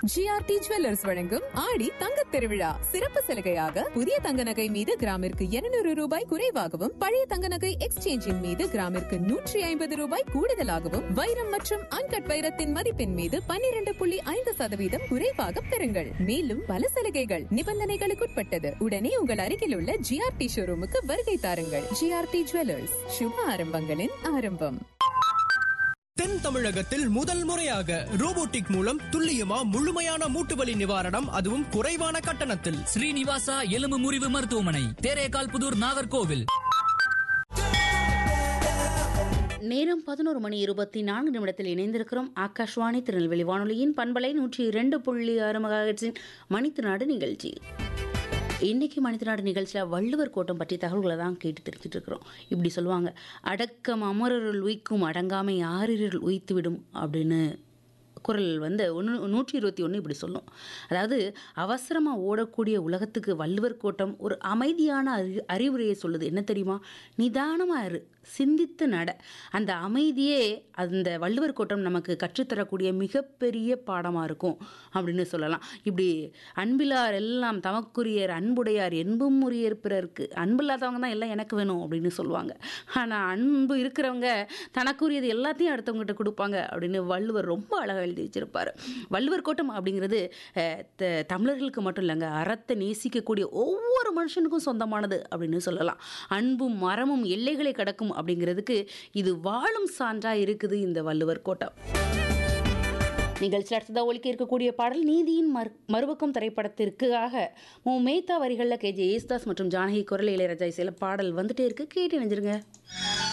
GRT jewellers வழங்கும் ஆடி தங்கத் திருவிழா சிறப்பு சலுகையாக புதிய தங்க நகை மீது கிராமிற்கு 200 ரூபாய் குறைவாகவும் பழைய தங்க நகை எக்ஸ்சேஞ்சின் மீது கிராமிற்கு நூற்றி ஐம்பது ரூபாய் கூடுதலாகவும் வைரம் மற்றும் அன்கட் வைரத்தின் மதிப்பின் மீது 12.5% புள்ளி ஐந்து சதவீதம் குறைவாக பெறுங்கள் மேலும் பல சலுகைகள் நிபந்தனைகளுக்குட்பட்டது உடனே உங்கள் அருகில் உள்ள ஜிஆர்டி ஷோரூமுக்கு வருகை தாருங்கள் ஜிஆர்டி ஜுவல்லர்ஸ் சுப ஆரம்பங்களின் ஆரம்பம் தென் தமிழகத்தில் முதல் முறையாக ரோபோட்டிக் மூலம் துல்லியமா முழுமையான மூட்டு வலி நிவாரணம் அதுவும் குறைவான கட்டணத்தில் ஸ்ரீனிவாசா எலும்பு முறிவு மருத்துவமனை தேரேகால் புதூர் நாகர்கோவில் நேரம் பதினோரு மணி இருபத்தி நான்கு நிமிடத்தில் இணைந்திருக்கிறோம் ஆகாஷ்வாணி திருநெல்வேலி வானொலியின் பண்பலை நூற்றி இரண்டு புள்ளி ஆறு மகாஹெட்ஸின் மணித்து நாடு நிகழ்ச்சி இன்னைக்கு மனித நாடு நிகழ்ச்சியில் வள்ளுவர் கோட்டம் பற்றி தகவல்களை தான் கேட்டு தெரிஞ்சுட்டு இருக்கிறோம் இப்படி சொல்லுவாங்க அடக்கம் அமரருள் உய்க்கும் அடங்காமை ஆறிருள் உய்த்துவிடும் அப்படின்னு குரல் வந்து ஒன்று நூற்றி இருபத்தி ஒன்று இப்படி சொல்லும் அதாவது அவசரமாக ஓடக்கூடிய உலகத்துக்கு வள்ளுவர் கோட்டம் ஒரு அமைதியான அறி அறிவுரையை சொல்லுது என்ன தெரியுமா நிதானமாக இரு சிந்தித்து நட அந்த அமைதியே அந்த வள்ளுவர் கோட்டம் நமக்கு கற்றுத்தரக்கூடிய மிகப்பெரிய பாடமாக இருக்கும் அப்படின்னு சொல்லலாம் இப்படி அன்பிலார் எல்லாம் தமக்குரியர் அன்புடையார் என்பும் உரியர் பிறருக்கு அன்பு இல்லாதவங்க தான் எல்லாம் எனக்கு வேணும் அப்படின்னு சொல்லுவாங்க ஆனால் அன்பு இருக்கிறவங்க தனக்குரியது எல்லாத்தையும் அடுத்தவங்ககிட்ட கொடுப்பாங்க அப்படின்னு வள்ளுவர் ரொம்ப அழகாக எழுதி வச்சிருப்பார் வள்ளுவர் கோட்டம் அப்படிங்கிறது அஹ், த- தமிழர்களுக்கு மட்டும் இல்லைங்க அறத்தை நேசிக்கக்கூடிய ஒவ்வொரு மனுஷனுக்கும் சொந்தமானது அப்படின்னு சொல்லலாம் அன்பும் மரமும் எல்லைகளை கடக்கும் அப்படிங்கிறதுக்கு இது வாழும் சான்றாக இருக்குது இந்த வள்ளுவர் கோட்டம் நிகழ்ச்சி அடுத்ததாக ஒலிக்க இருக்கக்கூடிய பாடல் நீதியின் மறு மறுபக்கம் திரைப்படத்திற்காக மு மேத்தா வரிகளில் கே ஜே யேசுதாஸ் மற்றும் ஜானகி குரல் இளையராஜா இசையில் பாடல் வந்துட்டே இருக்கு கேட்டு இணைஞ்சிருங்க